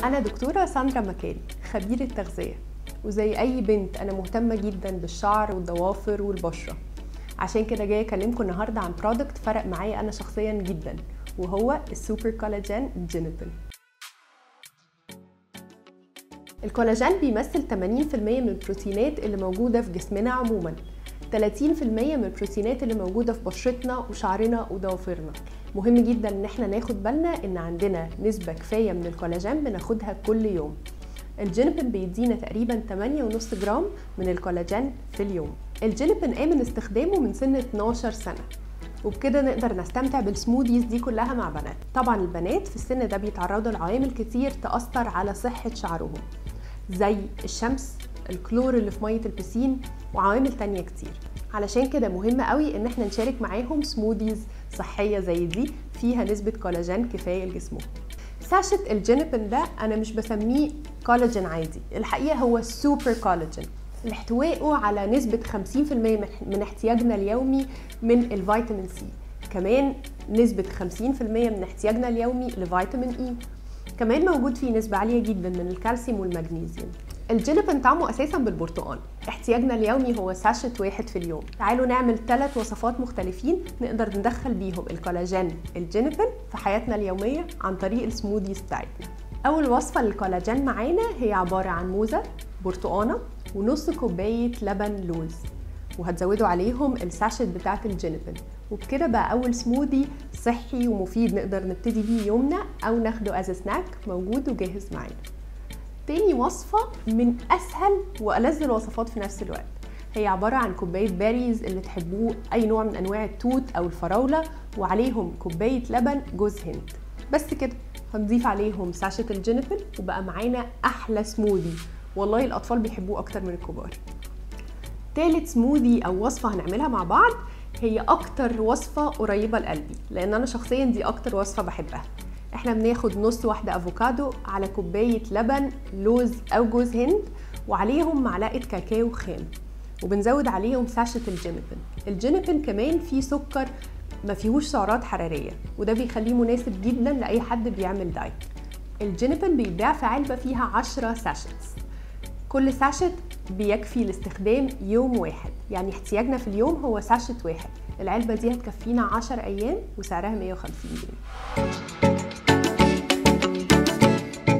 أنا دكتورة ساندرا مكاري خبيرة تغذية وزي أي بنت أنا مهتمة جدا بالشعر والضوافر والبشرة عشان كده جاية أكلمكم النهاردة عن برودكت فرق معايا أنا شخصيا جدا وهو السوبر كولاجين جينيبل الكولاجين بيمثل 80% من البروتينات اللي موجودة في جسمنا عموما 30% من البروتينات اللي موجودة في بشرتنا وشعرنا وضوافرنا مهم جدا ان احنا ناخد بالنا ان عندنا نسبة كفاية من الكولاجين بناخدها كل يوم الجينيبن بيدينا تقريبا 8.5 جرام من الكولاجين في اليوم الجينيبن آمن استخدامه من سن 12 سنة وبكده نقدر نستمتع بالسموذيز دي كلها مع بنات طبعا البنات في السن ده بيتعرضوا لعوامل كتير تأثر على صحة شعرهم زي الشمس الكلور اللي في مية البسين وعوامل تانية كتير علشان كده مهم قوي ان احنا نشارك معاهم سموذيز صحية زي دي فيها نسبة كولاجين كفاية لجسمهم ساشة الجينيبن ده انا مش بسميه كولاجين عادي الحقيقة هو سوبر كولاجين لاحتوائه على نسبة 50% من احتياجنا اليومي من الفيتامين سي كمان نسبة 50% من احتياجنا اليومي لفيتامين اي كمان موجود فيه نسبة عالية جدا من الكالسيوم والمغنيسيوم الجينيبن طعمه اساسا بالبرتقال احتياجنا اليومي هو ساشت واحد في اليوم تعالوا نعمل ثلاث وصفات مختلفين نقدر ندخل بيهم الكولاجين الجينيبن في حياتنا اليومية عن طريق السموذيز بتاعتنا اول وصفة للكولاجين معانا هي عبارة عن موزة برتقانة ونص كوباية لبن لوز وهتزودوا عليهم الساشت بتاعت الجينيبن وبكده بقى اول سموذي صحي ومفيد نقدر نبتدي بيه يومنا او ناخده از سناك موجود وجاهز معانا تاني وصفة من أسهل وألذ الوصفات في نفس الوقت هي عبارة عن كوباية باريز اللي تحبوه أي نوع من أنواع التوت أو الفراولة وعليهم كوباية لبن جوز هند بس كده هنضيف عليهم ساشة الجينيبل وبقى معانا أحلى سموذي والله الأطفال بيحبوه أكتر من الكبار تالت سموذي أو وصفة هنعملها مع بعض هي أكتر وصفة قريبة لقلبي لأن أنا شخصيا دي أكتر وصفة بحبها احنا بناخد نص واحدة افوكادو على كوباية لبن لوز او جوز هند وعليهم معلقة كاكاو خام وبنزود عليهم ساشة الجينيبن الجينيبن كمان فيه سكر ما فيهوش سعرات حرارية وده بيخليه مناسب جدا لأي حد بيعمل دايت الجينيبن بيتباع في علبة فيها 10 ساشتس كل ساشت بيكفي لاستخدام يوم واحد يعني احتياجنا في اليوم هو ساشت واحد العلبة دي هتكفينا 10 أيام وسعرها 150 جنيه